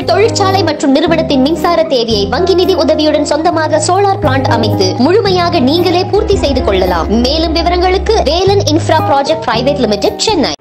தொழிற்சாலை மற்றும் நிறுவனத்தின் மின்சார தேவையை வங்கி நிதி உதவியுடன் சொந்தமாக சோலார் பிளான்ட் அமைத்து முழுமையாக நீங்களே பூர்த்தி செய்து கொள்ளலாம் மேலும் விவரங்களுக்கு Velan infra project private limited Chennai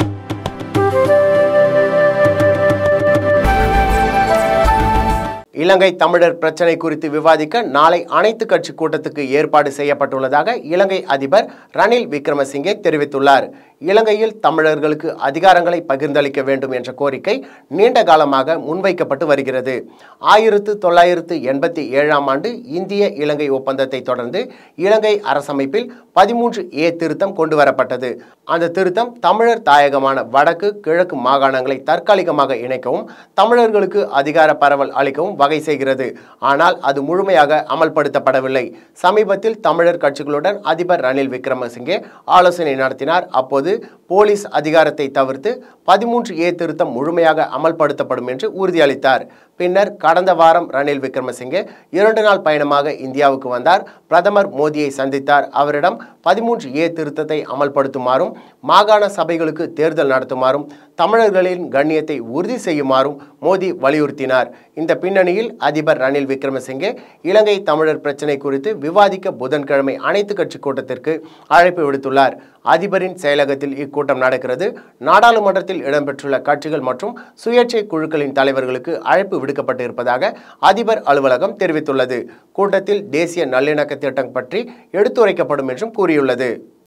இலங்கை தமிழர் பிரச்சினை குறித்து விவாதிக்க நாளை அனைத்து கட்சி கூட்டத்துக்கு ஏற்பாடு செய்யப்பட்டுள்ளதாக இலங்கை அதிபர் ரணில் விக்ரமசிங்கே தெரிவித்துள்ளார் இலங்கையில் தமிழர்களுக்கு அதிகாரங்களை பகிர்ந்தளிக்க வேண்டும் என்ற கோரிக்கை நீண்ட காலமாக முன்வைக்கப்பட்டு வருகிறது ஆயிரத்து தொள்ளாயிரத்து எண்பத்தி ஏழாம் ஆண்டு இந்திய இலங்கை ஒப்பந்தத்தை தொடர்ந்து இலங்கை அரசமைப்பில் பதிமூன்று ஏ திருத்தம் கொண்டு வரப்பட்டது அந்த திருத்தம் தமிழர் தாயகமான வடக்கு கிழக்கு மாகாணங்களை தற்காலிகமாக இணைக்கவும் தமிழர்களுக்கு அதிகார பரவல் அளிக்கவும் வகை செய்கிறது ஆனால் அது முழுமையாக அமல்படுத்தப்படவில்லை சமீபத்தில் தமிழர் கட்சிகளுடன் அதிபர் ரணில் விக்ரமசிங்கே ஆலோசனை நடத்தினார் அப்போது போலீஸ் அதிகாரத்தை தவிர்த்து பதிமூன்று ஏ திருத்தம் முழுமையாக அமல்படுத்தப்படும் என்று உறுதியளித்தார் பின்னர் கடந்த வாரம் ரணில் விக்ரமசிங்கே இரண்டு நாள் பயணமாக இந்தியாவுக்கு வந்தார் பிரதமர் மோடியை சந்தித்தார் அவரிடம் பதிமூன்று ஏ திருத்தத்தை அமல்படுத்துமாறும் மாகாண சபைகளுக்கு தேர்தல் நடத்துமாறும் தமிழர்களின் கண்ணியத்தை உறுதி செய்யுமாறும் மோடி வலியுறுத்தினார் இந்த பின்னணியில் அதிபர் ரணில் விக்ரமசிங்கே இலங்கை தமிழர் பிரச்சினை குறித்து விவாதிக்க புதன்கிழமை அனைத்து கட்சி கூட்டத்திற்கு அழைப்பு விடுத்துள்ளார் அதிபரின் செயலகத்தில் இக்கூட்டம் நடக்கிறது நாடாளுமன்றத்தில் இடம்பெற்றுள்ள கட்சிகள் மற்றும் சுயேட்சை குழுக்களின் தலைவர்களுக்கு அழைப்பு விடுக்கப்பட்டிருப்பதாக அதிபர் அலுவலகம் தெரிவித்துள்ளது கூட்டத்தில் தேசிய நல்லிணக்க திட்டம் பற்றி எடுத்துரைக்கப்படும் என்றும் கூறியுள்ளது